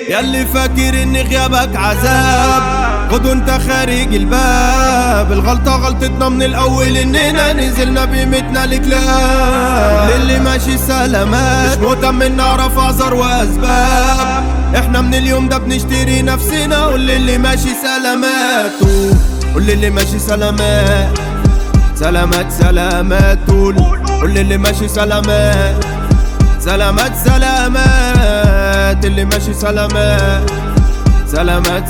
ياللي فاكر ان غيابك عذاب خد وانت خارج الباب الغلطة غلطتنا من الاول اننا نزلنا بقيمتنا لكلاب للي ماشي سلامات مش مهتم نعرف اعذار واسباب احنا من اليوم ده بنشتري نفسنا واللي اللي ماشي سلامات واللي اللي ماشي سلامات سلامات سلامات قول قول اللي ماشي سلامات سلامات سلامات اللي ماشي سلامات سلامات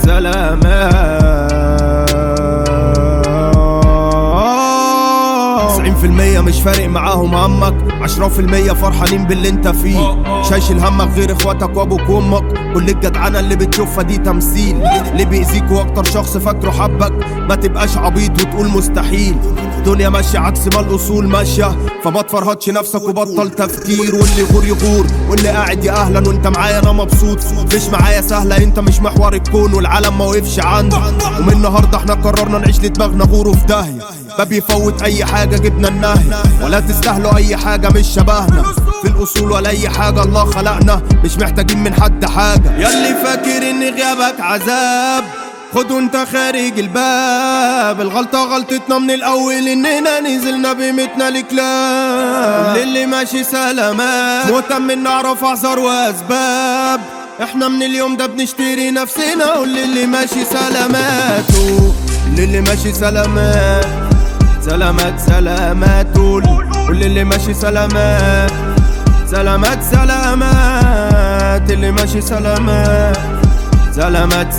سلامات تسعين في المية مش فارق معاهم همك عشرة في المية فرحانين باللي انت فيه شايشل همك غير اخواتك وابوك وامك كل الجدعنة اللي بتشوفها دي تمثيل اللي بيأذيك واكتر شخص فاكره حبك ما تبقاش عبيط وتقول مستحيل الدنيا ماشية عكس ما الأصول ماشية فما تفرهدش نفسك وبطل تفكير واللي يغور يغور واللي قاعد يا أهلا وانت معايا أنا مبسوط مش معايا سهلة انت مش محور الكون والعالم ما وقفش عندك ومن النهاردة احنا قررنا نعيش لدماغنا غور في داهية ما بيفوت أي حاجة جبنا النهي ولا تستاهلوا أي حاجة مش شبهنا في الأصول ولا أي حاجة الله خلقنا مش محتاجين من حد حاجة ياللي فاكر إن غيابك عذاب خد وانت خارج الباب الغلطة غلطتنا من الأول إننا نزلنا بقيمتنا لكلاب للي ماشي سلامات مهتم نعرف أعذار وأسباب احنا من اليوم ده بنشتري نفسنا واللي ماشي سلامات اللي ماشي سلامات سلامات سلامات قول قول اللي ماشي سلامات سلامات سلامات اللي ماشي سلامات سلامات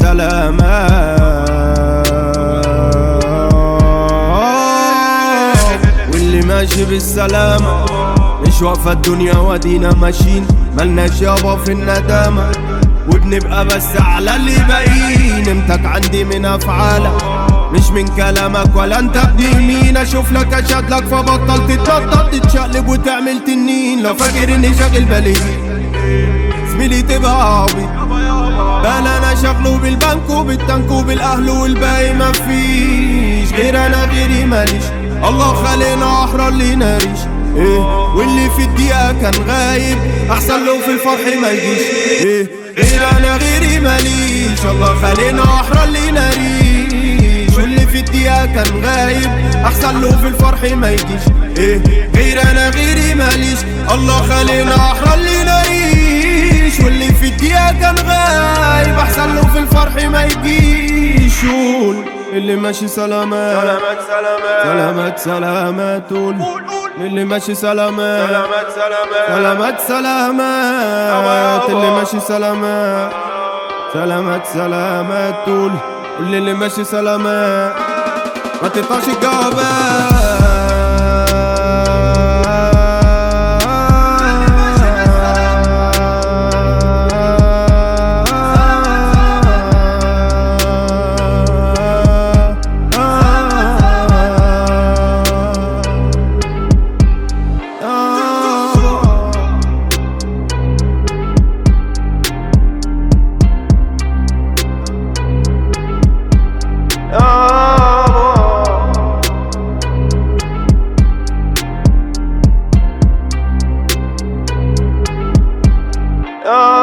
سلامات واللي ماشي بالسلامة مش واقفة الدنيا ودينا ماشيين ملناش يابا في الندامة وبنبقى بس على اللي باقيين امتك عندي من افعالك مش من كلامك ولا انت ابن مين اشوف لك اشهد لك فبطل تتنطط تتشقلب وتعمل تنين لو فاكر اني شاغل بالي زميلي تبقى عبيط بل انا شغله بالبنك وبالتنك وبالاهل والباقي مفيش غير انا غيري ماليش الله خلينا احرار لينا ريش ايه واللي في الدقيقة كان غايب احسن له في الفرح ما يجيش ايه غير انا غيري ماليش الله خلينا احرار لينا ريش واللي في الدقيقة كان غايب احسن له في الفرح ما يجيش ايه غير انا غيري ماليش الله خلينا احرار لينا ريش واللي في الدقيقة كان غايب احسن له في الفرح ما يجيش قول اللي ماشي سلامات سلامات سلامات سلامات سلامات قول اللي ماشي سلامات سلامات سلامات سلامات سلامات اللي ماشي سلامات سلامات سلامات طول قول اللي ماشي سلامات ما تقطعش الجواب يا